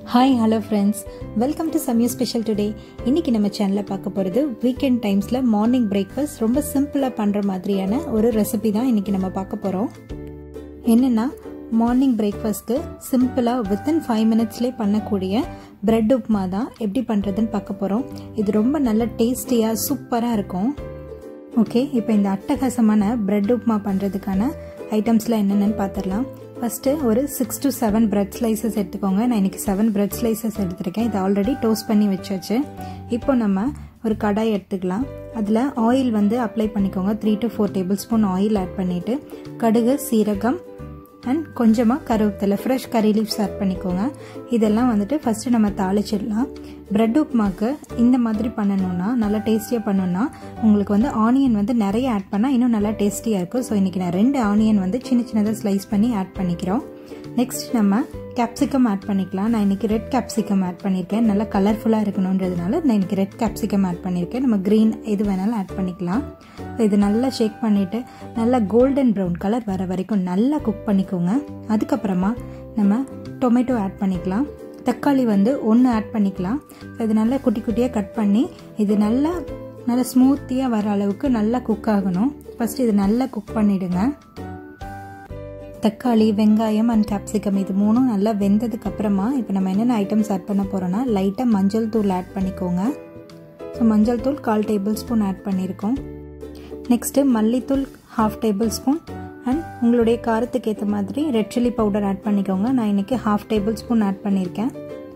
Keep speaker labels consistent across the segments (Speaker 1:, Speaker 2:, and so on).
Speaker 1: hi hello friends welcome to Samyu special today இன்றைக்கி நம்ம சேனலில் பார்க்க போகிறது வீக்கெண்ட் டைம்ஸில் மார்னிங் பிரேக்ஃபாஸ்ட் ரொம்ப சிம்பிளாக பண்ணுற மாதிரியான ஒரு ரெசிபி தான் இன்றைக்கி நம்ம பார்க்க போகிறோம் என்னென்னா மார்னிங் பிரேக்ஃபாஸ்ட்க்கு சிம்பிளாக வித்தின் ஃபைவ் மினிட்ஸ்லேயே பண்ணக்கூடிய பிரெட் உப்மா தான் எப்படி பண்ணுறதுன்னு பார்க்க போகிறோம் இது ரொம்ப நல்ல டேஸ்டியாக சூப்பராக இருக்கும் ஓகே இப்போ இந்த அட்டகாசமான பிரெட் உப்மா பண்ணுறதுக்கான ஐட்டம்ஸ்லாம் என்னென்னு பார்த்துடலாம் ஃபஸ்ட்டு ஒரு six to seven bread slices எடுத்துக்கோங்க நான் இன்றைக்கி செவன் பிரெட் ஸ்லைசஸ் எடுத்துருக்கேன் இதை ஆல்ரெடி டோஸ்ட் பண்ணி வச்சாச்சு இப்போ நம்ம ஒரு கடாய் எடுத்துக்கலாம் அதில் ஆயில் வந்து அப்ளை பண்ணிக்கோங்க three to four tablespoon oil add பண்ணிவிட்டு கடுகு சீரகம் அண்ட் கொஞ்சமாக கருவேப்பிலை ஃப்ரெஷ் கறி லீவ்ஸ் ஆட் பண்ணிக்கோங்க இதெல்லாம் வந்துட்டு ஃபஸ்ட்டு நம்ம தாளிச்சிடலாம் ப்ரெட் உப்மாக்கு இந்த மாதிரி பண்ணணுன்னா நல்லா டேஸ்டியாக பண்ணணுன்னா உங்களுக்கு வந்து ஆனியன் வந்து நிறைய ஆட் பண்ணால் இன்னும் நல்லா டேஸ்டியாக இருக்கும் ஸோ இன்றைக்கி நான் ரெண்டு ஆனியன் வந்து சின்ன சின்னதாக ஸ்லைஸ் பண்ணி ஆட் பண்ணிக்கிறோம் நெக்ஸ்ட் நம்ம கேப்சிகம் ஆட் பண்ணிக்கலாம் நான் இன்றைக்கி ரெட் கேப்சிகம் ஆட் பண்ணியிருக்கேன் நல்லா கலர்ஃபுல்லாக இருக்கணுன்றதுனால நான் இன்றைக்கி ரெட் கேப்சிகம் ஆட் பண்ணியிருக்கேன் நம்ம க்ரீன் எது வேணாலும் ஆட் பண்ணிக்கலாம் இது நல்லா ஷேக் பண்ணிவிட்டு நல்லா கோல்டன் ப்ரௌன் கலர் வர வரைக்கும் நல்லா குக் பண்ணிக்கோங்க அதுக்கப்புறமா நம்ம டொமேட்டோ ஆட் பண்ணிக்கலாம் தக்காளி வந்து ஒன்று ஆட் பண்ணிக்கலாம் இது நல்லா குட்டி குட்டியாக கட் பண்ணி இது நல்லா நல்லா ஸ்மூத்தியாக வர அளவுக்கு நல்லா குக் ஆகணும் ஃபஸ்ட்டு இது நல்லா குக் பண்ணிவிடுங்க தக்காளி வெங்காயம் அண்ட் கேப்சிகம் இது மூணும் நல்லா வெந்ததுக்கு அப்புறமா இப்போ நம்ம என்னென்ன ஐட்டம்ஸ் ஆட் பண்ண போகிறோன்னா லைட்டாக மஞ்சள் தூள் ஆட் பண்ணிக்கோங்க ஸோ மஞ்சள் தூள் கால் டேபிள் ஸ்பூன் ஆட் பண்ணியிருக்கோம் நெக்ஸ்ட்டு மல்லித்தூள் ஹாஃப் டேபிள் ஸ்பூன் அண்ட் உங்களுடைய காரத்துக்கு ஏற்ற மாதிரி ரெட் சில்லி பவுடர் ஆட் பண்ணிக்கோங்க நான் இன்றைக்கி ஹாஃப் டேபிள் ஸ்பூன் ஆட் பண்ணியிருக்கேன்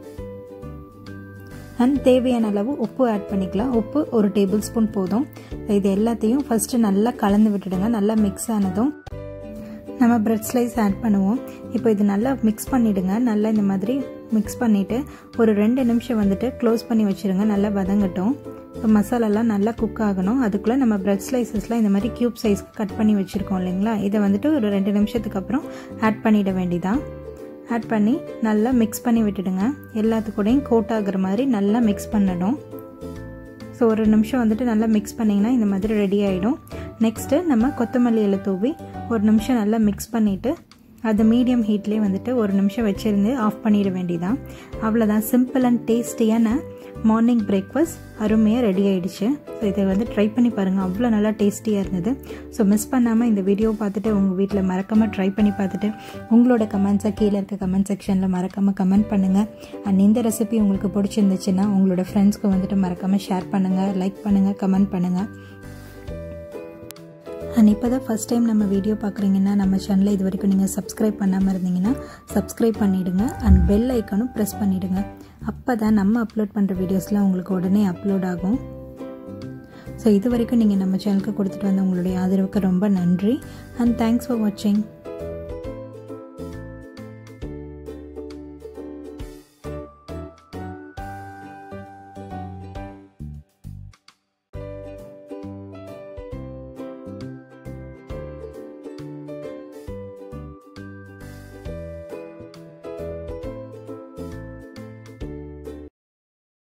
Speaker 1: அண்ட் தேவையான அளவு உப்பு ஆட் பண்ணிக்கலாம் உப்பு ஒரு டேபிள் ஸ்பூன் போதும் இது எல்லாத்தையும் ஃபஸ்ட்டு நல்லா கலந்து விட்டுடுங்க நல்லா மிக்ஸ் ஆனதும் நம்ம ப்ரெட் ஸ்லைஸ் ஆட் பண்ணுவோம் இப்போ இது நல்லா மிக்ஸ் பண்ணிவிடுங்க நல்லா இந்த மாதிரி மிக்ஸ் பண்ணிவிட்டு ஒரு ரெண்டு நிமிஷம் வந்துட்டு க்ளோஸ் பண்ணி வச்சுருங்க நல்லா வதங்கட்டும் இப்போ மசாலாலாம் நல்லா குக் ஆகணும் அதுக்குள்ளே நம்ம ப்ரெட் ஸ்லைசஸ்லாம் இந்த மாதிரி க்யூப் சைஸ்க்கு கட் பண்ணி வச்சுருக்கோம் இல்லைங்களா இதை வந்துட்டு ஒரு ரெண்டு நிமிஷத்துக்கு அப்புறம் ஆட் பண்ணிட வேண்டிதான் ஆட் பண்ணி நல்லா மிக்ஸ் பண்ணி விட்டுடுங்க எல்லாத்துக்கூடையும் கோட் ஆகுற மாதிரி நல்லா மிக்ஸ் பண்ணணும் ஸோ ஒரு நிமிஷம் வந்துட்டு நல்லா மிக்ஸ் பண்ணிங்கன்னா இந்த மாதிரி ரெடி ஆகிடும் நெக்ஸ்ட்டு நம்ம கொத்தமல்லி இலை தூவி ஒரு நிமிஷம் நல்லா மிக்ஸ் பண்ணிவிட்டு அது மீடியம் ஹீட்லேயே வந்துட்டு ஒரு நிமிஷம் வச்சுருந்து ஆஃப் பண்ணிட வேண்டியதான் அவ்வளோதான் சிம்பிள் அண்ட் டேஸ்டியான மார்னிங் பிரேக்ஃபாஸ்ட் அருமையாக ரெடி ஆகிடுச்சு ஸோ இதை வந்து ட்ரை பண்ணி பாருங்கள் அவ்வளோ நல்லா டேஸ்டியாக இருந்தது ஸோ மிஸ் பண்ணாமல் இந்த வீடியோ பார்த்துட்டு உங்கள் வீட்டில் மறக்காமல் ட்ரை பண்ணி பார்த்துட்டு உங்களோட கமெண்ட்ஸை கீழே இருக்க கமெண்ட் செக்ஷனில் மறக்காமல் கமெண்ட் பண்ணுங்கள் அண்ட் இந்த ரெசிபி உங்களுக்கு பிடிச்சிருந்துச்சுன்னா உங்களோட ஃப்ரெண்ட்ஸ்க்கு வந்துட்டு மறக்காமல் ஷேர் பண்ணுங்கள் லைக் பண்ணுங்கள் கமெண்ட் பண்ணுங்கள் அண்ட் இப்போ தான் ஃபஸ்ட் டைம் நம்ம வீடியோ பார்க்குறீங்கன்னா நம்ம சேனலை இது வரைக்கும் நீங்கள் சப்ஸ்கிரைப் பண்ணாமல் இருந்தீங்கன்னா சப்ஸ்கிரைப் பண்ணிவிடுங்க அண்ட் பெல் ஐக்கனும் ப்ரெஸ் பண்ணிவிடுங்க அப்போ தான் நம்ம அப்லோட் பண்ணுற வீடியோஸ்லாம் உங்களுக்கு உடனே அப்லோட் ஆகும் ஸோ இது வரைக்கும் நீங்கள் நம்ம சேனலுக்கு கொடுத்துட்டு வந்த உங்களுடைய ஆதரவுக்கு ரொம்ப நன்றி அண்ட் தேங்க்ஸ் ஃபார் வாட்சிங்